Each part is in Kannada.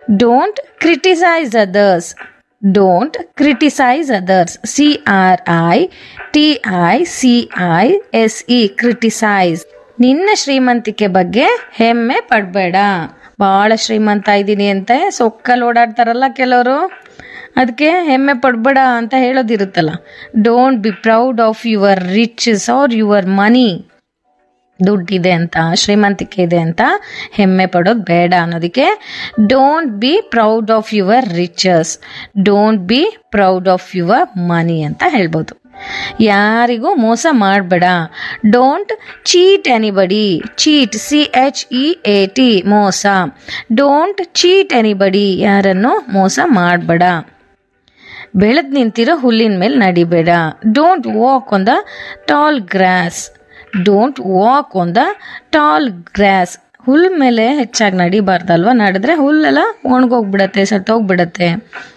don't criticise others don't criticise others C R I T I C I S E criticise ನಿನ್ನ ಶ್ರೀಮಂತಿಕೆ ಬಗ್ಗೆ ಹೆಮ್ಮೆ ಪಡಬೇಡ ಭಾಳ ಶ್ರೀಮಂತ ಇದ್ದೀನಿ ಅಂತ ಸೊಕ್ಕಲ್ಲಿ ಓಡಾಡ್ತಾರಲ್ಲ ಕೆಲವರು ಅದಕ್ಕೆ ಹೆಮ್ಮೆ ಪಡಬೇಡ ಅಂತ ಹೇಳೋದಿರುತ್ತಲ್ಲ don't be proud of your riches or your money ದುಡ್ಡಿದೆ ಅಂತ ಶ್ರೀಮಂತಿಕೆ ಇದೆ ಅಂತ ಹೆಮ್ಮೆ ಪಡೋದು ಬೇಡ ಅನ್ನೋದಕ್ಕೆ don't be proud of your riches don't be proud of your money ಅಂತ ಹೇಳ್ಬೋದು ಯಾರಿಗೂ ಮೋಸ ಮಾಡಬೇಡ don't cheat anybody cheat C H E A T ಮೋಸ ಡೋಂಟ್ ಚೀಟ್ ಎನಿಬಡಿ ಯಾರನ್ನು ಮೋಸ ಮಾಡಬೇಡ ಬೆಳೆದ್ ನಿಂತಿರೋ ಹುಲ್ಲಿನ ಮೇಲೆ ನಡಿಬೇಡ don't walk on the tall grass don't walk on the tall grass ಹುಲ್ ಮೇಲೆ ಹೆಚ್ಚಾಗಿ ನಡಿಬಾರ್ದಲ್ವ ನಡೆದ್ರೆ ಹುಲ್ಲೆಲ್ಲ ಒಣಗೋಗ್ಬಿಡತ್ತೆ ಸತ್ತೋಗ್ಬಿಡತ್ತೆ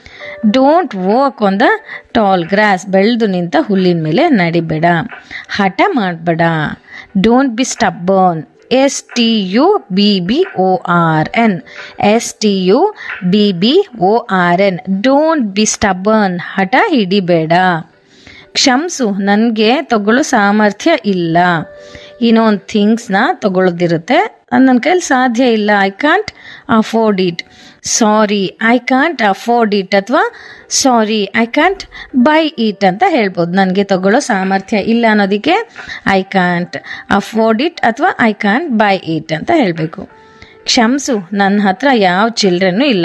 don't walk on the tall grass ಬೆಳೆದು ನಿಂತ ಹುಲ್ಲಿನ ಮೇಲೆ ನಡಿಬೇಡ ಹಠ ಮಾಡಬೇಡ don't be stubborn S T U B B O R N S T U B B O R N don't be stubborn ಹಠ ಹಿಡಿಬೇಡ ಕ್ಷಮಿಸು ನನಗೆ ತಗೊಳ್ಳೋ ಸಾಮರ್ಥ್ಯ ಇಲ್ಲ ಏನೋ ಒಂದು ಥಿಂಗ್ಸ್ನ ತಗೊಳ್ಳೋದಿರುತ್ತೆ ಅದು ನನ್ನ ಕೈಲಿ ಸಾಧ್ಯ ಇಲ್ಲ I can't afford it sorry I can't afford it ಅಥವಾ sorry I can't buy it ಅಂತ ಹೇಳ್ಬೋದು ನನಗೆ ತಗೊಳ್ಳೋ ಸಾಮರ್ಥ್ಯ ಇಲ್ಲ ಅನ್ನೋದಕ್ಕೆ ಐ ಕಾಂಟ್ ಅಫೋರ್ಡ್ ಇಟ್ ಅಥವಾ ಐ ಕಾಂಟ್ ಬೈ ಇಟ್ ಅಂತ ಹೇಳಬೇಕು ಕ್ಷಮಿಸು ನನ್ನ ಹತ್ರ ಯಾವ ಚಿಲ್ಡ್ರನ್ನೂ ಇಲ್ಲ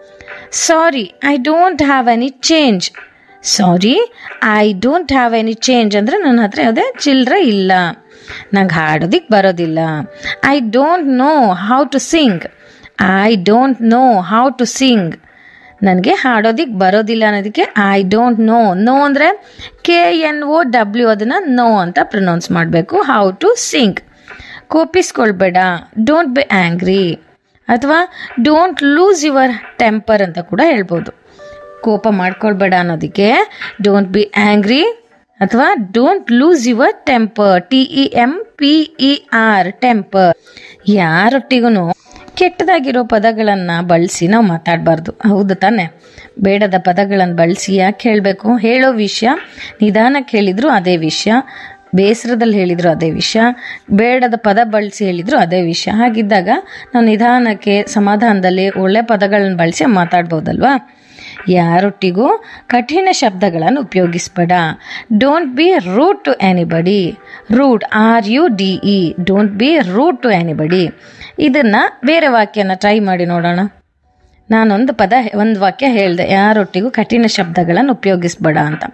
sorry I don't have any change sorry I don't have any change ಅಂದರೆ ನನ್ನ ಹತ್ರ ಯಾವುದೇ ಚಿಲ್ಲರೆ ಇಲ್ಲ ನಂಗೆ ಹಾಡೋದಿಕ್ಕೆ ಬರೋದಿಲ್ಲ I don't know how to Singh I don't know how to sing ನನಗೆ ಹಾಡೋದಿಕ್ಕೆ ಬರೋದಿಲ್ಲ ಅನ್ನೋದಕ್ಕೆ ಐ ಡೋಂಟ್ ನೋ ನೋ ಅಂದರೆ ಕೆ ಎನ್ ಒ ಡಬ್ಲ್ಯೂ ಅದನ್ನು ನೋ ಅಂತ ಪ್ರೊನೌನ್ಸ್ ಮಾಡಬೇಕು ಹೌ ಟು ಸಿಂಗ್ ಕೋಪಿಸ್ಕೊಳ್ಬೇಡ ಡೋಂಟ್ ಬಿ ಆ್ಯಂಗ್ರಿ ಅಥವಾ ಡೋಂಟ್ ಲೂಸ್ ಯುವರ್ ಟೆಂಪರ್ ಅಂತ ಕೂಡ ಹೇಳ್ಬೋದು ಕೋಪ ಮಾಡ್ಕೊಳ್ಬೇಡ ಅನ್ನೋದಕ್ಕೆ ಡೋಂಟ್ ಬಿ ಆ್ಯಂಗ್ರಿ ಅಥವಾ don't lose your temper T E M P E R temper ಯಾರೊಟ್ಟಿಗೂ ಕೆಟ್ಟದಾಗಿರೋ ಪದಗಳನ್ನು ಬಳಸಿ ನಾವು ಮಾತಾಡಬಾರ್ದು ಹೌದು ತಾನೆ ಬೇಡದ ಪದಗಳನ್ನು ಬಳಸಿ ಯಾಕೆ ಹೇಳಬೇಕು ಹೇಳೋ ವಿಷಯ ನಿಧಾನಕ್ಕೆ ಹೇಳಿದ್ರು ಅದೇ ವಿಷಯ ಬೇಸರದಲ್ಲಿ ಹೇಳಿದ್ರು ಅದೇ ವಿಷಯ ಬೇಡದ ಪದ ಬಳಸಿ ಹೇಳಿದ್ರು ಅದೇ ವಿಷಯ ಹಾಗಿದ್ದಾಗ ನಾವು ನಿಧಾನಕ್ಕೆ ಸಮಾಧಾನದಲ್ಲಿ ಒಳ್ಳೆ ಪದಗಳನ್ನು ಬಳಸಿ ಮಾತಾಡ್ಬೋದಲ್ವಾ ಯಾರೊಟ್ಟಿಗೂ ಕಠಿಣ ಶಬ್ದಗಳನ್ನು ಉಪಯೋಗಿಸ್ಬೇಡ don't be rude to anybody rude R U D E don't be rude to anybody ಇದನ್ನು ಬೇರೆ ವಾಕ್ಯನ ಟ್ರೈ ಮಾಡಿ ನೋಡೋಣ ನಾನೊಂದು ಪದ ಒಂದು ವಾಕ್ಯ ಹೇಳಿದೆ ಯಾರೊಟ್ಟಿಗೂ ಕಠಿಣ ಶಬ್ದಗಳನ್ನು ಉಪಯೋಗಿಸ್ಬೇಡ ಅಂತ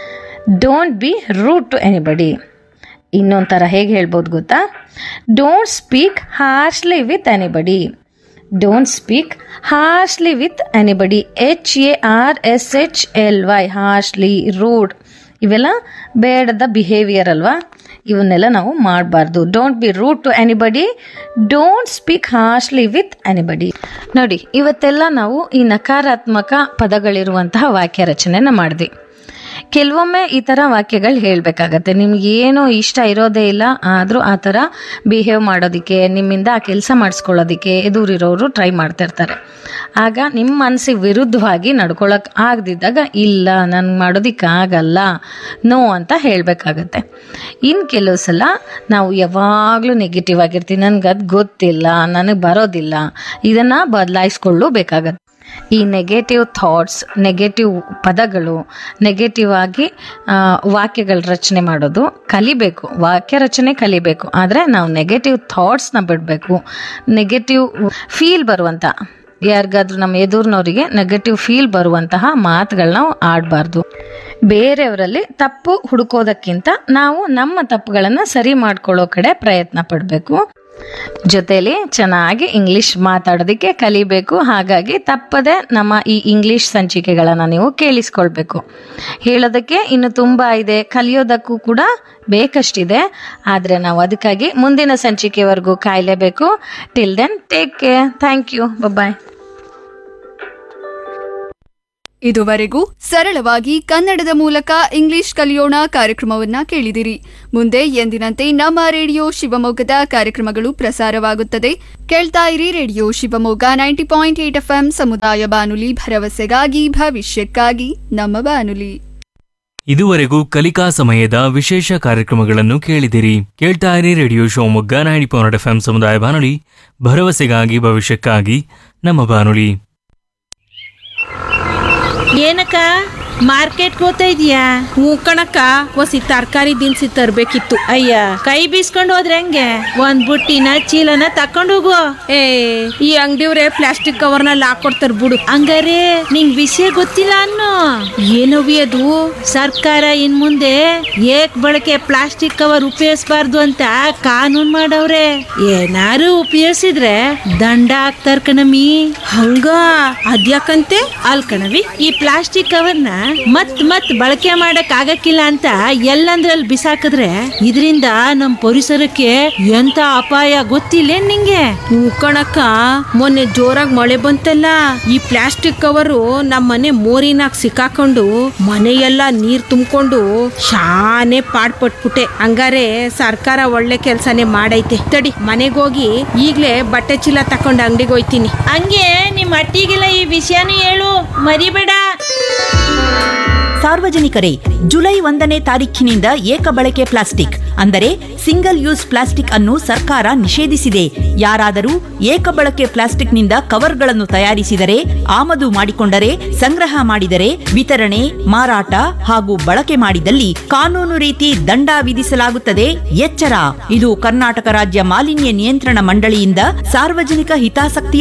don't be rude to anybody ಇನ್ನೊಂದು ಥರ ಹೇಗೆ ಹೇಳ್ಬೋದು ಗೊತ್ತಾ don't speak harshly with anybody don't speak harshly with anybody H A R S H L Y harshly rude ಇವೆಲ್ಲ ಬೇಡದ ಬಿಹೇವಿಯರ್ ಅಲ್ವಾ ಇವನ್ನೆಲ್ಲ ನಾವು ಮಾಡಬಾರ್ದು don't be rude to anybody don't speak harshly with anybody ನೋಡಿ ಇವತ್ತೆಲ್ಲ ನಾವು ಈ ನಕಾರಾತ್ಮಕ ಪದಗಳಿರುವಂತಹ ವಾಕ್ಯ ರಚನೆನ ಮಾಡಿದ್ವಿ ಕೆಲವೊಮ್ಮೆ ಈ ಥರ ವಾಕ್ಯಗಳು ಹೇಳಬೇಕಾಗತ್ತೆ ನಿಮ್ಗೆ ಏನೋ ಇಷ್ಟ ಇರೋದೇ ಇಲ್ಲ ಆದರೂ ಆ ಥರ ಬಿಹೇವ್ ಮಾಡೋದಕ್ಕೆ ನಿಮ್ಮಿಂದ ಆ ಕೆಲಸ ಮಾಡಿಸ್ಕೊಳ್ಳೋದಕ್ಕೆ ಎದುರಿರೋರು ಟ್ರೈ ಮಾಡ್ತಿರ್ತಾರೆ ಆಗ ನಿಮ್ಮ ಮನಸ್ಸಿಗೆ ವಿರುದ್ಧವಾಗಿ ನಡ್ಕೊಳಕ್ ಆಗದಿದ್ದಾಗ ಇಲ್ಲ ನನ್ಗೆ ಮಾಡೋದಕ್ಕೆ ಆಗಲ್ಲ ನೋ ಅಂತ ಹೇಳಬೇಕಾಗತ್ತೆ ಇನ್ನು ಕೆಲವು ಸಲ ನಾವು ಯಾವಾಗಲೂ ನೆಗೆಟಿವ್ ಆಗಿರ್ತೀವಿ ನನಗೆ ಅದು ಗೊತ್ತಿಲ್ಲ ನನಗೆ ಬರೋದಿಲ್ಲ ಇದನ್ನು ಬದಲಾಯಿಸ್ಕೊಳ್ಳು ಬೇಕಾಗತ್ತೆ ಈ ನೆಗೆಟಿವ್ ಥಾಟ್ಸ್ ನೆಗೆಟಿವ್ ಪದಗಳು ನೆಗೆಟಿವ್ ಆಗಿ ಆ, ವಾಕ್ಯಗಳ ರಚನೆ ಮಾಡೋದು ಕಲಿಬೇಕು ವಾಕ್ಯ ರಚನೆ ಕಲಿಬೇಕು ಆದರೆ ನಾವು ನೆಗೆಟಿವ್ ಥಾಟ್ಸ್ನ ಬಿಡಬೇಕು ನೆಗೆಟಿವ್ ಫೀಲ್ ಬರುವಂಥ ಯಾರಿಗಾದ್ರೂ ನಮ್ಮ ಎದುರಿನವರಿಗೆ ನೆಗೆಟಿವ್ ಫೀಲ್ ಬರುವಂತಹ ಮಾತುಗಳನ್ನ ಆಡಬಾರ್ದು ಬೇರೆಯವರಲ್ಲಿ ತಪ್ಪು ಹುಡುಕೋದಕ್ಕಿಂತ ನಾವು ನಮ್ಮ ತಪ್ಪುಗಳನ್ನು ಸರಿ ಮಾಡ್ಕೊಳ್ಳೋ ಕಡೆ ಪ್ರಯತ್ನ ಪಡಬೇಕು ಜೊತೆಲಿ ಚೆನ್ನಾಗಿ ಇಂಗ್ಲಿಷ್ ಮಾತಾಡೋದಕ್ಕೆ ಕಲಿಬೇಕು ಹಾಗಾಗಿ ತಪ್ಪದೆ ನಮ್ಮ ಈ ಇಂಗ್ಲಿಷ್ ಸಂಚಿಕೆಗಳನ್ನು ನೀವು ಕೇಳಿಸ್ಕೊಳ್ಬೇಕು ಹೇಳೋದಕ್ಕೆ ಇನ್ನು ತುಂಬ ಇದೆ ಕಲಿಯೋದಕ್ಕೂ ಕೂಡ ಬೇಕಷ್ಟಿದೆ ಆದರೆ ನಾವು ಅದಕ್ಕಾಗಿ ಮುಂದಿನ ಸಂಚಿಕೆವರೆಗೂ ಕಾಯಲೇಬೇಕು till then take care thank you bye ಇದುವರೆಗೂ ಸರಳವಾಗಿ ಕನ್ನಡದ ಮೂಲಕ ಇಂಗ್ಲಿಷ್ ಕಲಿಯೋಣ ಕಾರ್ಯಕ್ರಮವನ್ನ ಕೇಳಿದಿರಿ ಮುಂದೆ ಎಂದಿನಂತೆ ನಮ್ಮ ರೇಡಿಯೋ ಶಿವಮೊಗ್ಗದ ಕಾರ್ಯಕ್ರಮಗಳು ಪ್ರಸಾರವಾಗುತ್ತದೆ ಕೇಳ್ತಾ ಇರಿ radio Shivamogga ninety point eight F ಸಮುದಾಯ ಬಾನುಲಿ ಭರವಸೆಗಾಗಿ ಭವಿಷ್ಯಕ್ಕಾಗಿ ನಮ್ಮ ಬಾನುಲಿ ಇದುವರೆಗೂ ಕಲಿಕಾ ಸಮಯದ ವಿಶೇಷ ಕಾರ್ಯಕ್ರಮಗಳನ್ನು ಕೇಳಿದಿರಿ ಕೇಳ್ತಾ ಇರಿ radio Shivamogga ninety point F ಸಮುದಾಯ ಬಾನುಲಿ ಭರವಸೆಗಾಗಿ ಭವಿಷ್ಯಕ್ಕಾಗಿ ನಮ್ಮ ಬಾನುಲಿ ಏನಕ್ಕ ಮಾರ್ಕೆಟ್ಗೆ ಹೋಗ್ತಾ ಇದೀಯಾ ಹ್ಞೂ ಕಣಕ್ಕ ಒಸಿ ತರಕಾರಿ ದಿನಸಿ ತರ್ಬೇಕಿತ್ತು ಅಯ್ಯ ಕೈ ಬೀಸ್ಕೊಂಡು ಹೋದ್ರೆ ಹೆಂಗೆ ಒಂದ್ ಬುಟ್ಟಿನ ಚೀಲನ ತಕೊಂಡು ಹೋಗು ಏ ಈ ಅಂಗಡಿಯವ್ರೆ ಪ್ಲಾಸ್ಟಿಕ್ ಕವರ್ನಲ್ಲಿ ಹಾಕೊಡ್ತಾರ ಬಿಡು ಹಂಗಾರೆ ನಿಂಗ್ ವಿಷಯ ಗೊತ್ತಿಲ್ಲ ಅನ್ನೋ ಏನವಿ ಅದು ಸರ್ಕಾರ ಇನ್ ಮುಂದೆ ಏಕ್ ಬಳಕೆ ಪ್ಲಾಸ್ಟಿಕ್ ಕವರ್ ಉಪಯೋಗಿಸಬಾರ್ದು ಅಂತ ಕಾನೂನ್ ಮಾಡವ್ರೆ ಏನಾರು ಉಪಯೋಗಿಸಿದ್ರೆ ದಂಡ ಹಾಕ್ತಾರ ಕಣಮಿ ಹಂಗ ಅದ್ಯಾಕಂತೆ ಅಲ್ ಕಣವಿ ಈ ಪ್ಲಾಸ್ಟಿಕ್ ಕವರ್ನ ಮತ್ ಮತ್ ಬಳಕೆ ಮಾಡಕ್ ಆಗಕ್ಕಿಲ್ಲ ಅಂತ ಎಲ್ಲಂದ್ರಲ್ಲಿ ಬಿಸಾಕಿದ್ರೆ ಇದರಿಂದ ನಮ್ ಪರಿಸರಕ್ಕೆ ಎಂತ ಅಪಾಯ ಗೊತ್ತಿಲ್ಲ ನಿಂಗೆ ಹ್ಞೂ ಕಣಕ್ಕ ಮೊನ್ನೆ ಜೋರಾಗಿ ಮಳೆ ಬಂತಲ್ಲ ಈ ಪ್ಲಾಸ್ಟಿಕ್ ಕವರು ನಮ್ಮ ಮನೆ ಮೋರಿನಾಗ ಸಿಕ್ಕಾಕೊಂಡು ಮನೆಯೆಲ್ಲ ನೀರ್ ತುಂಬಿಕೊಂಡು ಶಾನೆ ಪಾಡ್ಪಟ್ಬಿಟ್ಟೆ ಹಂಗಾರೆ ಸರ್ಕಾರ ಒಳ್ಳೆ ಕೆಲ್ಸನೇ ಮಾಡೈತೆ ತಡಿ ಮನೆಗೋಗಿ ಈಗ್ಲೇ ಬಟ್ಟೆ ಚೀಲ ತಕೊಂಡು ಅಂಗಡಿಗೆ ಹೋಯ್ತೀನಿ ಹಂಗೆ ನಿಮ್ ಅಟ್ಟಿಗೆಲ್ಲ ಈ ವಿಷಯನೂ ಹೇಳು ಮರಿಬೇಡ ಸಾರ್ವಜನಿಕರೇ ಜುಲೈ ಒಂದನೇ ತಾರೀಖಿನಿಂದ ಏಕ ಬಳಕೆ ಪ್ಲಾಸ್ಟಿಕ್ ಅಂದರೆ ಸಿಂಗಲ್ ಯೂಸ್ ಪ್ಲಾಸ್ಟಿಕ್ ಅನ್ನು ಸರ್ಕಾರ ನಿಷೇಧಿಸಿದೆ ಯಾರಾದರೂ ಏಕ ಬಳಕೆ ಪ್ಲಾಸ್ಟಿಕ್ನಿಂದ ಕವರ್ಗಳನ್ನು ತಯಾರಿಸಿದರೆ ಆಮದು ಮಾಡಿಕೊಂಡರೆ ಸಂಗ್ರಹ ಮಾಡಿದರೆ ವಿತರಣೆ ಮಾರಾಟ ಹಾಗೂ ಬಳಕೆ ಮಾಡಿದಲ್ಲಿ ಕಾನೂನು ರೀತಿ ದಂಡ ವಿಧಿಸಲಾಗುತ್ತದೆ ಎಚ್ಚರ ಇದು ಕರ್ನಾಟಕ ರಾಜ್ಯ ಮಾಲಿನ್ಯ ನಿಯಂತ್ರಣ ಮಂಡಳಿಯಿಂದ ಸಾರ್ವಜನಿಕ ಹಿತಾಸಕ್ತಿಯ